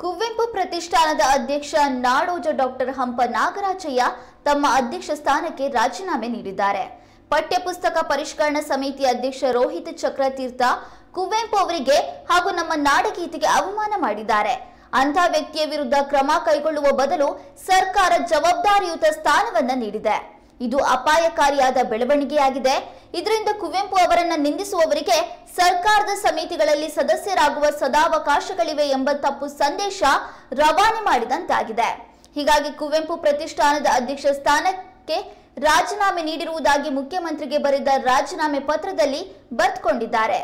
ಕುವೆಂಪು ಪ್ರತಿಷ್ಠಾನದ ಅಧ್ಯಕ್ಷ ನಾಡೋಜ ಡಾಕ್ಟರ್ ಹಂಪ ನಾಗರಾಜಯ್ಯ ತಮ್ಮ ಅಧ್ಯಕ್ಷ ಸ್ಥಾನಕ್ಕೆ ರಾಜೀನಾಮೆ ನೀಡಿದ್ದಾರೆ ಪಠ್ಯಪುಸ್ತಕ ಪರಿಷ್ಕರಣಾ ಸಮಿತಿ ಅಧ್ಯಕ್ಷ ರೋಹಿತ್ ಚಕ್ರತೀರ್ಥ ಕುವೆಂಪು ಅವರಿಗೆ ಹಾಗೂ ನಮ್ಮ ನಾಡಗೀತೆಗೆ ಅವಮಾನ ಮಾಡಿದ್ದಾರೆ ಅಂಥ ವ್ಯಕ್ತಿಯ ವಿರುದ್ಧ ಕ್ರಮ ಕೈಗೊಳ್ಳುವ ಬದಲು ಸರ್ಕಾರ ಜವಾಬ್ದಾರಿಯುತ ಸ್ಥಾನವನ್ನ ನೀಡಿದೆ ಇದು ಅಪಾಯಕಾರಿಯಾದ ಬೆಳವಣಿಗೆಯಾಗಿದೆ ಇದರಿಂದ ಕುವೆಂಪು ಅವರನ್ನ ನಿಂದಿಸುವವರಿಗೆ ಸರ್ಕಾರದ ಸಮಿತಿಗಳಲ್ಲಿ ಸದಸ್ಯರಾಗುವ ಸದಾವಕಾಶಗಳಿವೆ ಎಂಬ ತಪ್ಪು ಸಂದೇಶ ರವಾನೆ ಮಾಡಿದಂತಾಗಿದೆ ಹೀಗಾಗಿ ಕುವೆಂಪು ಪ್ರತಿಷ್ಠಾನದ ಅಧ್ಯಕ್ಷ ಸ್ಥಾನಕ್ಕೆ ರಾಜೀನಾಮೆ ನೀಡಿರುವುದಾಗಿ ಮುಖ್ಯಮಂತ್ರಿಗೆ ಬರೆದ ರಾಜೀನಾಮೆ ಪತ್ರದಲ್ಲಿ ಬರೆದುಕೊಂಡಿದ್ದಾರೆ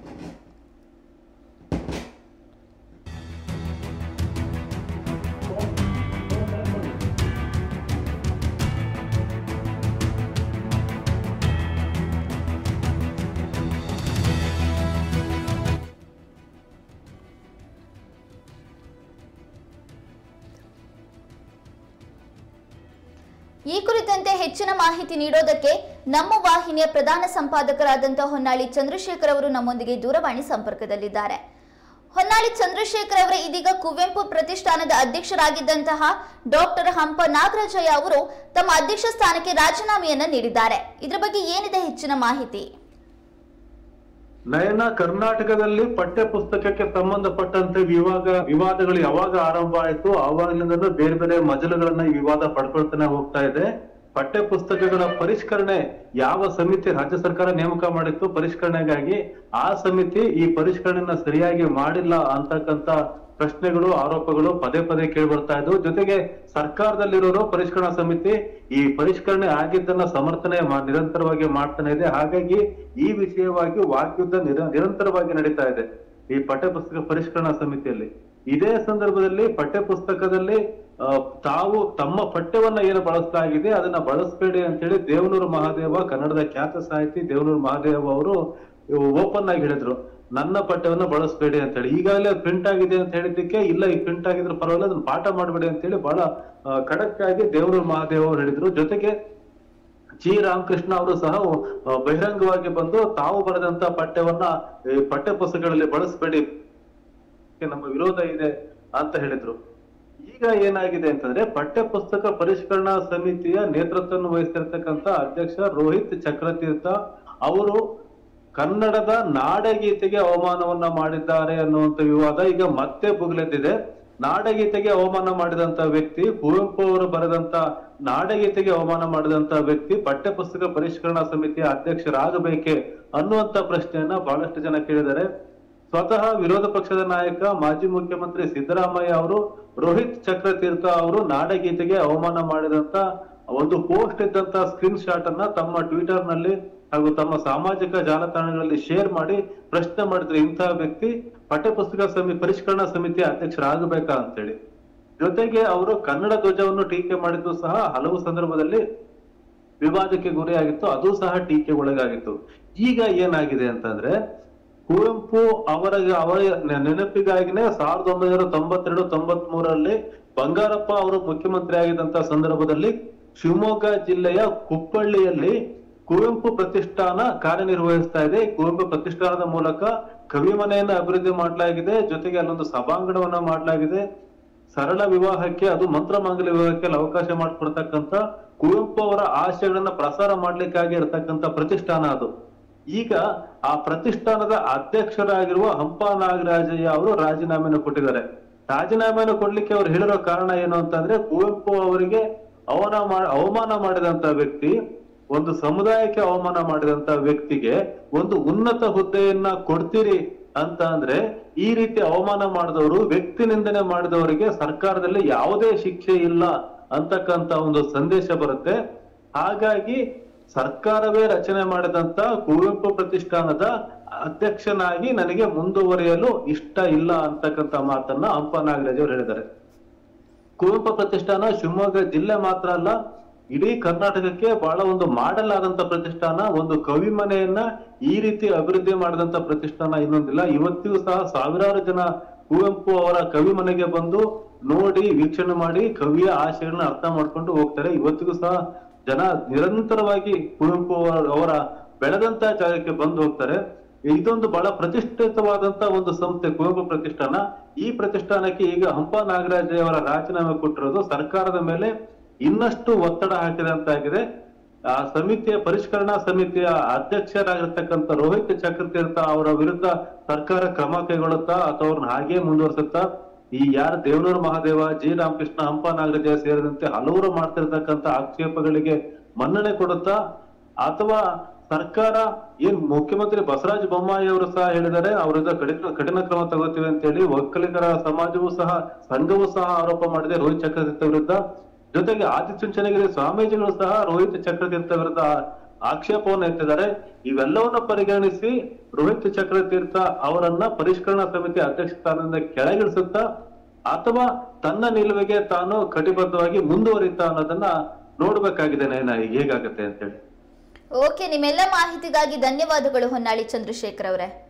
ಈ ಕುರಿತಂತೆ ಹೆಚ್ಚಿನ ಮಾಹಿತಿ ನೀಡೋದಕ್ಕೆ ನಮ್ಮ ವಾಹಿನಿಯ ಪ್ರಧಾನ ಸಂಪಾದಕರಾದಂತಹ ಹೊನ್ನಾಳಿ ಚಂದ್ರಶೇಖರ್ ಅವರು ನಮ್ಮೊಂದಿಗೆ ದೂರವಾಣಿ ಸಂಪರ್ಕದಲ್ಲಿದ್ದಾರೆ ಹೊನ್ನಾಳಿ ಚಂದ್ರಶೇಖರ್ ಅವರ ಇದೀಗ ಕುವೆಂಪು ಪ್ರತಿಷ್ಠಾನದ ಅಧ್ಯಕ್ಷರಾಗಿದ್ದಂತಹ ಡಾಕ್ಟರ್ ಹಂಪ ನಾಗರಾಜಯ್ಯ ಅವರು ತಮ್ಮ ಅಧ್ಯಕ್ಷ ಸ್ಥಾನಕ್ಕೆ ರಾಜೀನಾಮೆಯನ್ನ ನೀಡಿದ್ದಾರೆ ಇದರ ಬಗ್ಗೆ ಏನಿದೆ ಹೆಚ್ಚಿನ ಮಾಹಿತಿ ನಯನ ಕರ್ನಾಟಕದಲ್ಲಿ ಪಠ್ಯ ಪುಸ್ತಕಕ್ಕೆ ಸಂಬಂಧಪಟ್ಟಂತೆ ವಿವಾದ ವಿವಾದಗಳು ಯಾವಾಗ ಆರಂಭ ಆಯ್ತು ಆವಾಗಲಿಂದಲೂ ಬೇರೆ ಬೇರೆ ಮಜಲುಗಳನ್ನ ಈ ವಿವಾದ ಪಡ್ಕೊಳ್ತಾನೆ ಹೋಗ್ತಾ ಇದೆ ಪಠ್ಯ ಪುಸ್ತಕಗಳ ಪರಿಷ್ಕರಣೆ ಯಾವ ಸಮಿತಿ ರಾಜ್ಯ ಸರ್ಕಾರ ನೇಮಕ ಮಾಡಿತ್ತು ಪರಿಷ್ಕರಣೆಗಾಗಿ ಆ ಸಮಿತಿ ಈ ಪರಿಷ್ಕರಣೆನ ಸರಿಯಾಗಿ ಮಾಡಿಲ್ಲ ಅಂತಕ್ಕಂತ ಪ್ರಶ್ನೆಗಳು ಆರೋಪಗಳು ಪದೇ ಪದೇ ಕೇಳಿ ಬರ್ತಾ ಇದ್ವು ಜೊತೆಗೆ ಸರ್ಕಾರದಲ್ಲಿರೋರು ಪರಿಷ್ಕರಣಾ ಸಮಿತಿ ಈ ಪರಿಷ್ಕರಣೆ ಆಗಿದ್ದನ್ನ ಸಮರ್ಥನೆ ಮಾ- ನಿರಂತರವಾಗಿ ಮಾಡ್ತಾನೆ ಇದೆ ಹಾಗಾಗಿ ಈ ವಿಷಯವಾಗಿ ವಾಗ್ಯುದ್ಧ ನಿರ ನಿರಂತರವಾಗಿ ನಡೀತಾ ಇದೆ ಈ ಪಠ್ಯಪುಸ್ತಕ ಪರಿಷ್ಕರಣಾ ಸಮಿತಿಯಲ್ಲಿ ಇದೇ ಸಂದರ್ಭದಲ್ಲಿ ಪಠ್ಯಪುಸ್ತಕದಲ್ಲಿ ಆ, ತಾವು ತಮ್ಮ ಪಠ್ಯವನ್ನ ಏನು ಬಳಸಲಾಗಿದೆ ಅದನ್ನ ಬಳಸಬೇಡಿ ಅಂತ ಹೇಳಿ ದೇವನೂರು ಮಹಾದೇವ ಕನ್ನಡದ ಖ್ಯಾತ ಸಾಹಿತಿ ದೇವನೂರು ಮಹಾದೇವ ಅವರು ಓಪನ್ ಆಗಿ ಹೇಳಿದ್ರು ನನ್ನ ಪಠ್ಯವನ್ನ ಬಳಸಬೇಡಿ ಅಂತ ಹೇಳಿ ಈಗಾಗಲೇ ಪ್ರಿಂಟ್ ಆಗಿದೆ ಅಂತ ಹೇಳಿದ್ದಕ್ಕೆ ಇಲ್ಲ ಈ ಪ್ರಿಂಟ್ ಆಗಿದ್ರೆ ಪರವಾಗಿಲ್ಲ ಅದನ್ನ ಪಾಠ ಮಾಡಬೇಡಿ ಅಂತ ಹೇಳಿ ಬಹಳ ಆ, ಖಡಕ್ ಆಗಿ ದೇವನೂರು ಮಹಾದೇವ ಅವರು ಹೇಳಿದ್ರು ಜೊತೆಗೆ ಜಿ ರಾಮಕೃಷ್ಣ ಅವರು ಸಹ ಆ, ಬಹಿರಂಗವಾಗಿ ಬಂದು ತಾವು ಬರೆದಂತ ಪಠ್ಯವನ್ನ ಈ ಪಠ್ಯ ಪುಸ್ತಕಗಳಲ್ಲಿ ಬಳಸಬೇಡಿ ನಮ್ಮ ವಿರೋಧ ಇದೆ ಅಂತ ಹೇಳಿದ್ರು ಈಗ ಏನಾಗಿದೆ ಅಂತಂದ್ರೆ ಪಠ್ಯ ಪುಸ್ತಕ ಪರಿಷ್ಕರಣಾ ಸಮಿತಿಯ ನೇತೃತ್ವವನ್ನು ವಹಿಸ್ತಿರ್ತಕ್ಕಂತ ಅಧ್ಯಕ್ಷ ರೋಹಿತ್ ಚಕ್ರತೀರ್ಥ ಅವರು ಕನ್ನಡದ ನಾಡಗೀತೆಗೆ ಅವಮಾನವನ್ನ ಮಾಡಿದ್ದಾರೆ ಅನ್ನುವಂತ ವಿವಾದ ಈಗ ಮತ್ತೆ ಬುಗ್ಲೆದ್ದಿದೆ ನಾಡಗೀತೆಗೆ ಅವಮಾನ ಮಾಡಿದಂತ ವ್ಯಕ್ತಿ ಕುವೆಂಪು ಅವರು ಬರೆದಂತ ನಾಡಗೀತೆಗೆ ಅವಮಾನ ಮಾಡಿದಂತ ವ್ಯಕ್ತಿ ಪಠ್ಯ ಪುಸ್ತಕ ಪರಿಷ್ಕರಣಾ ಸಮಿತಿಯ ಅಧ್ಯಕ್ಷರಾಗಬೇಕೆ ಅನ್ನುವಂತ ಪ್ರಶ್ನೆಯನ್ನ ಬಹಳಷ್ಟು ಜನ ಕೇಳಿದ್ದಾರೆ ಸ್ವತಃ ವಿರೋಧ ಪಕ್ಷದ ನಾಯಕ ಮಾಜಿ ಮುಖ್ಯಮಂತ್ರಿ ಸಿದ್ದರಾಮಯ್ಯ ಅವರು ರೋಹಿತ್ ಚಕ್ರತೀರ್ಥ ಅವರು ನಾಡಗೀತೆಗೆ ಅವಮಾನ ಮಾಡಿದಂತ ಒಂದು ಪೋಸ್ಟ್ ಇದ್ದಂತ ಸ್ಕ್ರೀನ್ ಶಾಟ್ ಅನ್ನ ತಮ್ಮ ಟ್ವಿಟರ್ ನಲ್ಲಿ ಹಾಗೂ ತಮ್ಮ ಸಾಮಾಜಿಕ ಜಾಲತಾಣಗಳಲ್ಲಿ ಶೇರ್ ಮಾಡಿ ಪ್ರಶ್ನೆ ಮಾಡಿದ್ರು ಇಂತಹ ವ್ಯಕ್ತಿ ಪಠ್ಯಪುಸ್ತಕ ಸಮಿ ಪರಿಷ್ಕರಣಾ ಸಮಿತಿ ಅಧ್ಯಕ್ಷರಾಗಬೇಕಾ ಅಂತೇಳಿ ಜೊತೆಗೆ ಅವರು ಕನ್ನಡ ಧ್ವಜವನ್ನು ಟೀಕೆ ಮಾಡಿದ್ದು ಸಹ ಹಲವು ಸಂದರ್ಭದಲ್ಲಿ ವಿವಾದಕ್ಕೆ ಗುರಿಯಾಗಿತ್ತು ಅದು ಸಹ ಟೀಕೆ ಒಳಗಾಗಿತ್ತು ಈಗ ಏನಾಗಿದೆ ಅಂತಂದ್ರೆ ಕುವೆಂಪು ಅವರ ಅವರ ನೆ- ನೆನಪಿಗಾಗಿನೇ ಸಾವಿರದ ಒಂಬೈನೂರ ತೊಂಬತ್ತೆರಡು ತೊಂಬತ್ ಮೂರರಲ್ಲಿ ಬಂಗಾರಪ್ಪ ಅವರು ಮುಖ್ಯಮಂತ್ರಿ ಆಗಿದ್ದಂತ ಸಂದರ್ಭದಲ್ಲಿ ಶಿವಮೊಗ್ಗ ಜಿಲ್ಲೆಯ ಕುಪ್ಪಳ್ಳಿಯಲ್ಲಿ ಕುವೆಂಪು ಪ್ರತಿಷ್ಠಾನ ಕಾರ್ಯನಿರ್ವಹಿಸ್ತಾ ಇದೆ ಕುವೆಂಪು ಪ್ರತಿಷ್ಠಾನದ ಮೂಲಕ ಕವಿಮನೆಯನ್ನ ಅಭಿವೃದ್ಧಿ ಮಾಡಲಾಗಿದೆ ಜೊತೆಗೆ ಅಲ್ಲೊಂದು ಸಭಾಂಗಣವನ್ನ ಮಾಡಲಾಗಿದೆ ಸರಳ ವಿವಾಹಕ್ಕೆ ಅದು ಮಂತ್ರ ಮಾಂಗಲ್ಯ ವಿವಾಹಕ್ಕೆ ಅಲ್ಲಿ ಅವಕಾಶ ಮಾಡಿಕೊಡ್ತಕ್ಕಂತ ಕುವೆಂಪು ಅವರ ಆಶಯಗಳನ್ನ ಪ್ರಸಾರ ಮಾಡ್ಲಿಕ್ಕಾಗಿ ಇರತಕ್ಕಂತ ಪ್ರತಿಷ್ಠಾನ ಅದು ಈಗ ಆ ಪ್ರತಿಷ್ಠಾನದ ಅಧ್ಯಕ್ಷರಾಗಿರುವ ಹಂಪ ನಾಗರಾಜಯ್ಯ ಅವರು ರಾಜೀನಾಮೆಯನ್ನು ಕೊಟ್ಟಿದ್ದಾರೆ ರಾಜೀನಾಮೆಯನ್ನು ಕೊಡ್ಲಿಕ್ಕೆ ಅವ್ರು ಹೇಳಿರೋ ಕಾರಣ ಏನು ಅಂತಂದ್ರೆ ಕುವೆಂಪು ಅವರಿಗೆ ಅವನ ಮಾ- ಅವಮಾನ ಮಾಡಿದಂತ ವ್ಯಕ್ತಿ ಒಂದು ಸಮುದಾಯಕ್ಕೆ ಅವಮಾನ ಮಾಡಿದಂತ ವ್ಯಕ್ತಿಗೆ ಒಂದು ಉನ್ನತ ಹುದ್ದೆಯನ್ನ ಕೊಡ್ತೀರಿ ಅಂತ ಅಂದ್ರೆ ಈ ರೀತಿ ಅವಮಾನ ಮಾಡಿದವರು ವ್ಯಕ್ತಿ ನಿಂದನೆ ಮಾಡಿದವರಿಗೆ ಸರ್ಕಾರದಲ್ಲಿ ಯಾವುದೇ ಶಿಕ್ಷೆ ಇಲ್ಲ ಅಂತಕ್ಕಂತ ಒಂದು ಸಂದೇಶ ಬರುತ್ತೆ ಹಾಗಾಗಿ ಸರ್ಕಾರವೇ ರಚನೆ ಮಾಡಿದಂತ ಕುವೆಂಪು ಪ್ರತಿಷ್ಠಾನದ ಅಧ್ಯಕ್ಷನಾಗಿ ನನಗೆ ಮುಂದುವರಿಯಲು ಇಷ್ಟ ಇಲ್ಲ ಅಂತಕ್ಕಂತ ಮಾತನ್ನ ಹಂಪ ನಾಗರಾಜ್ ಅವರು ಹೇಳಿದ್ದಾರೆ ಕುವೆಂಪು ಪ್ರತಿಷ್ಠಾನ ಶಿವಮೊಗ್ಗ ಜಿಲ್ಲೆ ಮಾತ್ರ ಅಲ್ಲ ಇಡೀ ಕರ್ನಾಟಕಕ್ಕೆ ಬಹಳ ಒಂದು ಮಾಡೆಲ್ ಆದಂತ ಪ್ರತಿಷ್ಠಾನ ಒಂದು ಕವಿ ಮನೆಯನ್ನ ಈ ರೀತಿ ಅಭಿವೃದ್ಧಿ ಮಾಡಿದಂತ ಪ್ರತಿಷ್ಠಾನ ಇನ್ನೊಂದಿಲ್ಲ ಇವತ್ತಿಗೂ ಸಹ ಸಾವಿರಾರು ಜನ ಕುವೆಂಪು ಅವರ ಕವಿ ಮನೆಗೆ ಬಂದು ನೋಡಿ ವೀಕ್ಷಣೆ ಮಾಡಿ ಕವಿಯ ಆಶಯಗಳನ್ನ ಅರ್ಥ ಮಾಡ್ಕೊಂಡು ಹೋಗ್ತಾರೆ ಇವತ್ತಿಗೂ ಸಹ ಜನ ನಿರಂತರವಾಗಿ ಕುವೆಂಪು ಅವರ- ಅವರ ಬೆಳೆದಂತ ಜಾಗಕ್ಕೆ ಬಂದು ಹೋಗ್ತಾರೆ ಇದೊಂದು ಬಹಳ ಪ್ರತಿಷ್ಠಿತವಾದಂತ ಒಂದು ಸಂಸ್ಥೆ ಕುವೆಂಪು ಪ್ರತಿಷ್ಠಾನ ಈ ಪ್ರತಿಷ್ಠಾನಕ್ಕೆ ಈಗ ಹಂಪ ನಾಗರಾಜ್ ಅವರ ರಾಜೀನಾಮೆ ಕೊಟ್ಟಿರೋದು ಸರ್ಕಾರದ ಮೇಲೆ ಇನ್ನಷ್ಟು ಒತ್ತಡ ಹಾಕಿದಂತಾಗಿದೆ ಆ ಸಮಿತಿಯ ಪರಿಷ್ಕರಣಾ ಸಮಿತಿಯ ಅಧ್ಯಕ್ಷರಾಗಿರ್ತಕ್ಕಂಥ ರೋಹಿತ್ ಚಕ್ರತೀರ್ಥ ಅವರ ವಿರುದ್ಧ ಸರ್ಕಾರ ಕ್ರಮ ಕೈಗೊಳ್ಳುತ್ತಾ ಅಥವಾ ಅವ್ರನ್ನ ಹಾಗೆ ಮುಂದುವರಿಸುತ್ತಾ ಈ ಯಾರ ದೇವನೂರು ಮಹಾದೇವ ಜಿ ರಾಮಕೃಷ್ಣ ಹಂಪ ನಾಗರಾಜ ಸೇರಿದಂತೆ ಹಲವರು ಮಾಡ್ತಿರ್ತಕ್ಕಂಥ ಆಕ್ಷೇಪಗಳಿಗೆ ಮನ್ನಣೆ ಕೊಡುತ್ತಾ ಅಥವಾ ಸರ್ಕಾರ ಏನ್ ಮುಖ್ಯಮಂತ್ರಿ ಬಸವರಾಜ ಬೊಮ್ಮಾಯಿ ಅವರು ಸಹ ಹೇಳಿದ್ದಾರೆ ಅವರಿಂದ ಕಠಿಣ ಕಠಿಣ ಕ್ರಮ ತಗೋತೀವಿ ಅಂತ ಹೇಳಿ ಒಕ್ಕಲಿಗರ ಸಮಾಜವೂ ಸಹ ಸಂಘವೂ ಸಹ ಆರೋಪ ಮಾಡಿದೆ ರೋಹಿತ್ ಚಕ್ರತೀರ್ಥ ವಿರುದ್ಧ ಜೊತೆಗೆ ಆದಿಚುಂಚನಗಿರಿ ಸ್ವಾಮೀಜಿಗಳು ಸಹ ರೋಹಿತ್ ಚಕ್ರತೀರ್ಥ ವಿರುದ್ಧ ಆಕ್ಷೇಪವನ್ನು ಎತ್ತಿದ್ದಾರೆ ಇವೆಲ್ಲವನ್ನ ಪರಿಗಣಿಸಿ ರೋಹಿತ್ ಚಕ್ರತೀರ್ಥ ಅವರನ್ನ ಪರಿಷ್ಕರಣಾ ಸಮಿತಿ ಅಧ್ಯಕ್ಷ ಸ್ಥಾನದಿಂದ ಕೆಳಗಿಳಿಸುತ್ತಾ ಅಥವಾ ತನ್ನ ನಿಲುವಿಗೆ ತಾನು ಕಟಿಬದ್ಧವಾಗಿ ಮುಂದುವರಿತಾ ಅನ್ನೋದನ್ನ ನೋಡ್ಬೇಕಾಗಿದೆ ನಯನ ಈಗ ಹೇಗಾಗತ್ತೆ ಅಂತ ಹೇಳಿ ಓಕೆ ನಿಮ್ಮೆಲ್ಲ ಮಾಹಿತಿಗಾಗಿ ಧನ್ಯವಾದಗಳು ಹೊನ್ನಾಳಿ ಚಂದ್ರಶೇಖರ್ ಅವರೇ